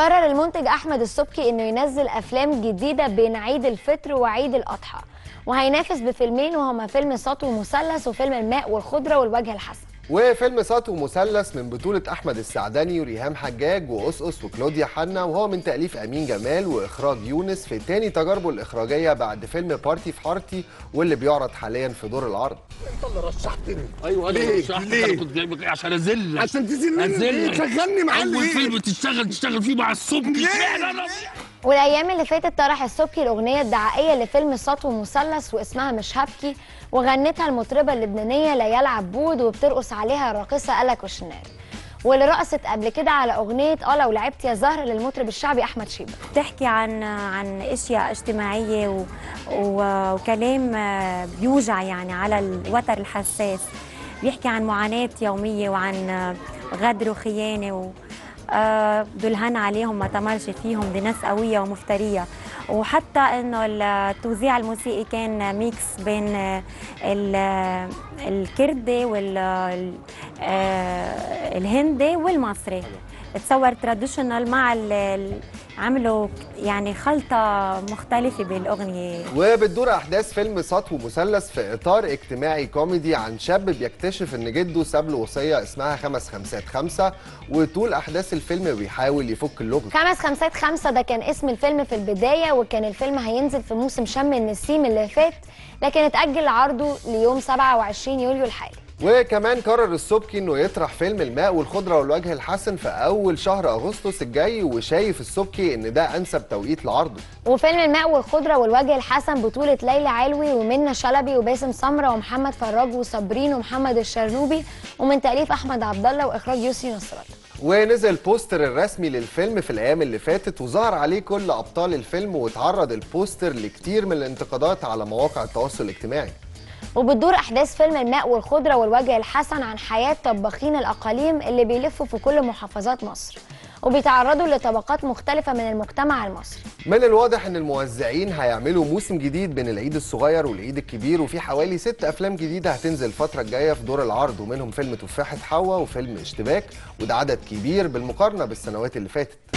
قرر المنتج احمد السبكي انه ينزل افلام جديده بين عيد الفطر وعيد الاضحى وهينافس بفيلمين وهما فيلم سطو مثلث وفيلم الماء والخضره والوجه الحسن وفيلم سطو مثلث من بطولة أحمد السعدني وريهام حجاج وأسقس وكلوديا حنا وهو من تأليف أمين جمال وإخراج يونس في تاني تجاربه الإخراجية بعد فيلم بارتي في حارتي واللي بيعرض حاليا في دور العرض انت اللي رشحتني ايوه انا ليه؟ رشحتك ليه؟ انا كنت جايبك عشان اذلك عشان تذلني أذلك. ليه؟ شغلني معاه اول ليه؟ فيلم تشتغل تشتغل فيه مع السبكي ليه؟ اشمعنى انا والايام اللي فاتت طرح السبكي الاغنيه الدعائيه لفيلم سطو مثلث واسمها مش هبكي وغنتها المطربه اللبنانيه ليال عبود وبترقص عليها الراقصه الا كوشنار واللي رقصت قبل كده على اغنيه اه لو لعبت يا زهر للمطرب الشعبي احمد شيبه بتحكي عن عن اشياء اجتماعيه و... و... وكلام آه، بيوجع يعني على الوتر الحساس بيحكي عن معاناه يوميه وعن آه، غدر وخيانه و... آه، دلهن عليهم ما تمرش فيهم دي ناس قويه ومفتريه وحتى انه التوزيع الموسيقي كان ميكس بين آه، ال- آه، الكردي وال ال- آه، الهندي والمصري تصور تراديشنال مع ال- ال- عملوا يعني خلطه مختلفه بالاغنيه وبتدور أحداث فيلم سطو مثلث في إطار اجتماعي كوميدي عن شاب بيكتشف إن جده ساب له وصية اسمها خمس خمسات خمسة وطول أحداث الفيلم بيحاول يفك اللغز خمس خمسات خمسة ده كان اسم الفيلم في البداية وكان الفيلم هينزل في موسم شم النسيم اللي فات لكن اتأجل عرضه ليوم 27 يوليو الحالي وكمان قرر السبكي انه يطرح فيلم الماء والخضره والوجه الحسن في اول شهر اغسطس الجاي وشايف السبكي ان ده انسب توقيت لعرضه وفيلم الماء والخضرة والوجه الحسن بطولة ليلى علوي ومنى شلبي وباسم سمرة ومحمد فراج وصابرين ومحمد الشرنوبي ومن تأليف أحمد عبد الله وإخراج يوسي نصر الله ونزل بوستر الرسمي للفيلم في الايام اللي فاتت وظهر عليه كل ابطال الفيلم واتعرض البوستر لكتير من الانتقادات على مواقع التواصل الاجتماعي وبتدور أحداث فيلم الماء والخضرة والوجه الحسن عن حياة طباخين الأقاليم اللي بيلفوا في كل محافظات مصر وبيتعرضوا لطبقات مختلفة من المجتمع المصري من الواضح ان الموزعين هيعملوا موسم جديد بين العيد الصغير والعيد الكبير وفي حوالي ست افلام جديده هتنزل الفتره الجايه في دور العرض ومنهم فيلم تفاحه حوا وفيلم اشتباك وده عدد كبير بالمقارنه بالسنوات اللي فاتت